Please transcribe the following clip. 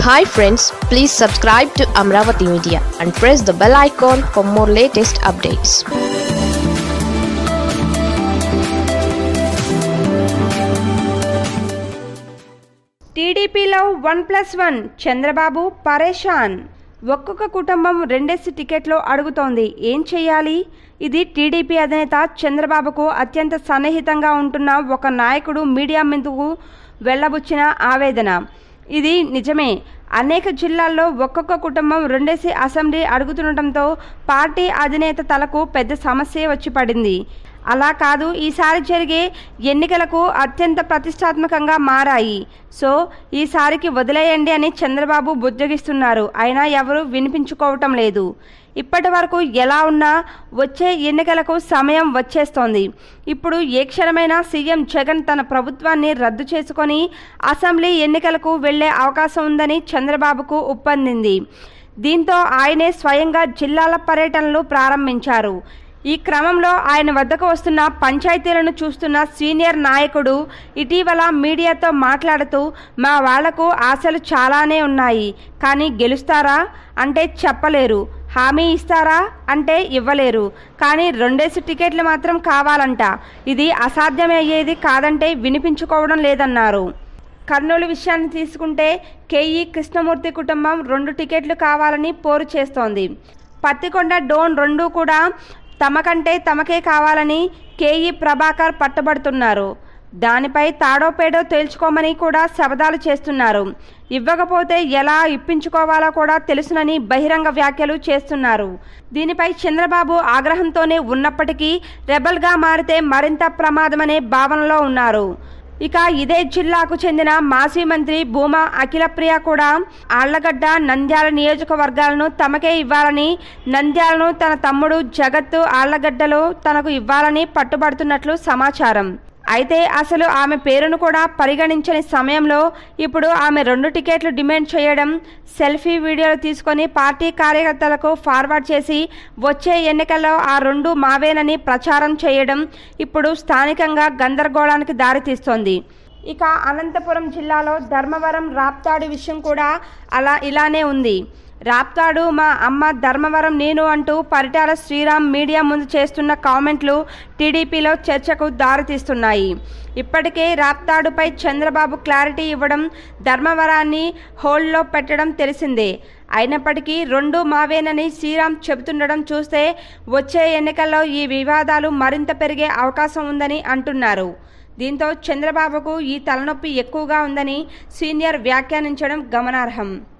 hi friends please subscribe to Amaravati media and press the bell icon for more latest updates టీడీపీలో one plus one Chandrababu పరేషాన్ ఒక్కొక్క కుటుంబం రెండేసి టికెట్లు అడుగుతోంది ఏం చేయాలి ఇది టీడీపీ అధినేత చంద్రబాబుకు అత్యంత సన్నిహితంగా ఉంటున్న ఒక నాయకుడు మీడియా ముందుకు వెళ్ళబుచ్చిన ఆవేదన ఇది నిజమే అనేక జిల్లాల్లో ఒక్కొక్క కుటుంబం రెండేసి అసెంబ్లీ అడుగుతుండటంతో పార్టీ అధినేత తలకు పెద్ద సమస్య వచ్చి పడింది అలా కాదు ఈసారి జరిగే ఎన్నికలకు అత్యంత ప్రతిష్టాత్మకంగా మారాయి సో ఈసారికి వదిలేయండి అని చంద్రబాబు బుజ్జగిస్తున్నారు అయినా ఎవరు వినిపించుకోవటం లేదు ఇప్పటి వరకు ఎలా ఉన్నా వచ్చే ఎన్నికలకు సమయం వచ్చేస్తోంది ఇప్పుడు ఏ క్షణమైనా సీఎం జగన్ తన ప్రభుత్వాన్ని రద్దు చేసుకొని అసెంబ్లీ ఎన్నికలకు వెళ్లే అవకాశం ఉందని చంద్రబాబుకు ఒప్పందింది దీంతో ఆయనే స్వయంగా జిల్లాల పర్యటనలు ప్రారంభించారు ఈ క్రమంలో ఆయన వద్దకు వస్తున్న పంచాయతీలను చూస్తున్న సీనియర్ నాయకుడు ఇటీవల మీడియాతో మాట్లాడుతూ మా వాళ్లకు ఆశలు చాలానే ఉన్నాయి కానీ గెలుస్తారా అంటే చెప్పలేరు హామీ ఇస్తారా అంటే ఇవ్వలేరు కానీ రెండేసి టికెట్లు మాత్రం కావాలంట ఇది అసాధ్యమయ్యేది కాదంటే వినిపించుకోవడం లేదన్నారు కర్నూలు విషయాన్ని తీసుకుంటే కేఈ కృష్ణమూర్తి కుటుంబం రెండు టికెట్లు కావాలని పోరు చేస్తోంది పత్తికొండ డోన్ రెండు కూడా తమకంటే తమకే కావాలని కేఈ ప్రభాకర్ పట్టుబడుతున్నారు దానిపై తాడోపేడో తేల్చుకోమని కూడా శబదాలు చేస్తున్నారు ఇవ్వకపోతే ఎలా ఇప్పించుకోవాలో కూడా తెలుసునని బహిరంగ వ్యాఖ్యలు చేస్తున్నారు దీనిపై చంద్రబాబు ఆగ్రహంతోనే ఉన్నప్పటికీ రెబల్గా మారితే మరింత ప్రమాదమనే భావనలో ఉన్నారు ఇక ఇదే జిల్లాకు చెందిన మాజీ మంత్రి భూమా అఖిలప్రియ కూడా ఆళ్లగడ్డ నంద్యాల నియోజకవర్గాలను తమకే ఇవ్వాలని నంద్యాలను తన తమ్ముడు జగత్తు ఆళ్లగడ్డలో తనకు ఇవ్వాలని పట్టుబడుతున్నట్లు సమాచారం అయితే అసలు ఆమె పేరును కూడా పరిగణించని సమయంలో ఇప్పుడు ఆమె రెండు టికెట్లు డిమాండ్ చేయడం సెల్ఫీ వీడియోలు తీసుకొని పార్టీ కార్యకర్తలకు ఫార్వర్డ్ చేసి వచ్చే ఎన్నికల్లో ఆ రెండు మావేనని ప్రచారం చేయడం ఇప్పుడు స్థానికంగా గందరగోళానికి దారితీస్తోంది ఇక అనంతపురం జిల్లాలో ధర్మవరం రాప్తాడు విషయం కూడా అలా ఇలానే ఉంది రాప్తాడు మా అమ్మ ధర్మవరం నేను అంటూ పరిటాల శ్రీరామ్ మీడియా ముందు చేస్తున్న కామెంట్లు టీడీపీలో చర్చకు దారితీస్తున్నాయి ఇప్పటికే రాప్తాడుపై చంద్రబాబు క్లారిటీ ఇవ్వడం ధర్మవరాన్ని హోల్డ్లో పెట్టడం తెలిసిందే అయినప్పటికీ రెండు మావేనని శ్రీరామ్ చెబుతుండడం చూస్తే వచ్చే ఎన్నికల్లో ఈ వివాదాలు మరింత పెరిగే అవకాశం ఉందని అంటున్నారు దీంతో చంద్రబాబుకు ఈ తలనొప్పి ఎక్కువగా ఉందని సీనియర్ వ్యాఖ్యానించడం గమనార్హం